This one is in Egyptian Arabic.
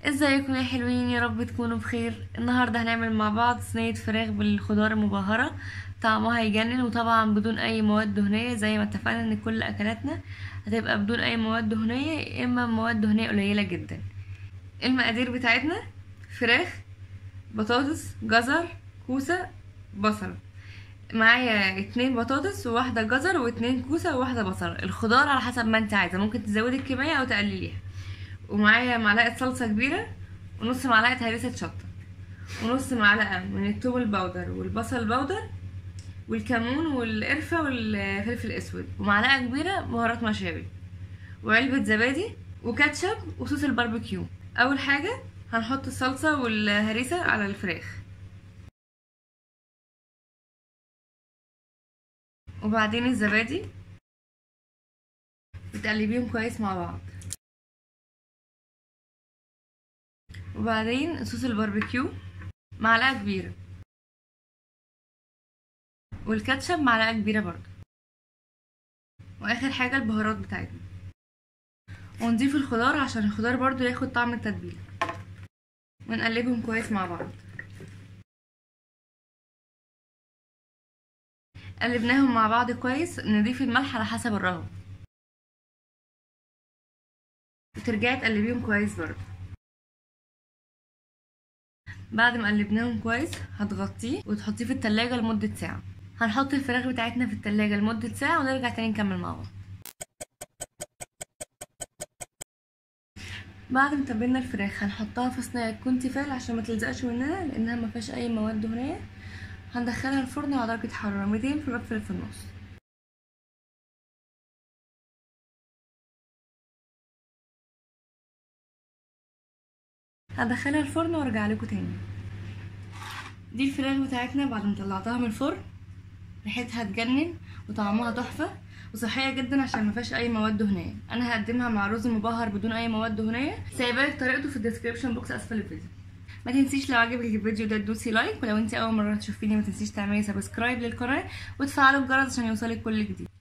ازيكم يا حلوين يا رب تكونوا بخير النهارده هنعمل مع بعض صينيه فراخ بالخضار المبهره طعمها هيجنن وطبعا بدون اي مواد دهنيه زي ما اتفقنا ان كل اكلاتنا هتبقى بدون اي مواد دهنيه يا اما مواد دهنيه قليله جدا المقادير بتاعتنا فراخ بطاطس جزر كوسه بصل معايا اتنين بطاطس وواحده جزر واتنين كوسه وواحده بصل الخضار على حسب ما انت عايزه ممكن تزودي الكميه او تقلليها ومعايا معلقه صلصه كبيره ونص معلقه هريسه شطه ونص معلقه من الثوم البودر والبصل البودر والكمون والقرفه والفلفل الاسود ومعلقه كبيره بهارات مشاوي وعلبه زبادي وكاتشب وصوص الباربيكيو اول حاجه هنحط الصلصه والهريسه على الفراخ وبعدين الزبادي بتقلبيهم كويس مع بعض وبعدين صوص الباربيكيو معلقه كبيره والكاتشب معلقه كبيره برضو واخر حاجه البهارات بتاعتنا ونضيف الخضار عشان الخضار برضو ياخد طعم التتبيله ونقلبهم كويس مع بعض قلبناهم مع بعض كويس نضيف الملح على حسب الرغبه وترجعي تقلبيهم كويس برضو بعد ما قلبناهم كويس هتغطيه وتحطيه في التلاجة لمدة ساعة هنحط الفراخ بتاعتنا في التلاجة لمدة ساعة ونرجع تاني نكمل مع بعض بعد ما تبلنا الفراخ هنحطها في صينية تكون تيفال عشان ما تلزقش مننا لانها ما فيهاش اي مواد دهنية هندخلها الفرن على درجة حرارة 200 في الرف في النص هدخلها الفرن وارجع لكم تاني دي الفراخ بتاعتنا بعد ما طلعتها من الفرن ريحتها تجنن وطعمها تحفه وصحيه جدا عشان ما فيهاش اي مواد دهنيه انا هقدمها مع رز مبهر بدون اي مواد دهنيه سايبالك طريقته في الديسكريبشن بوكس اسفل الفيديو ما تنسيش لو عجبك الفيديو ده تدوسي لايك ولو انت اول مره تشوفيني ما تنسيش تعملي سبسكرايب للقناه وتفعلوا الجرس عشان يوصلك كل جديد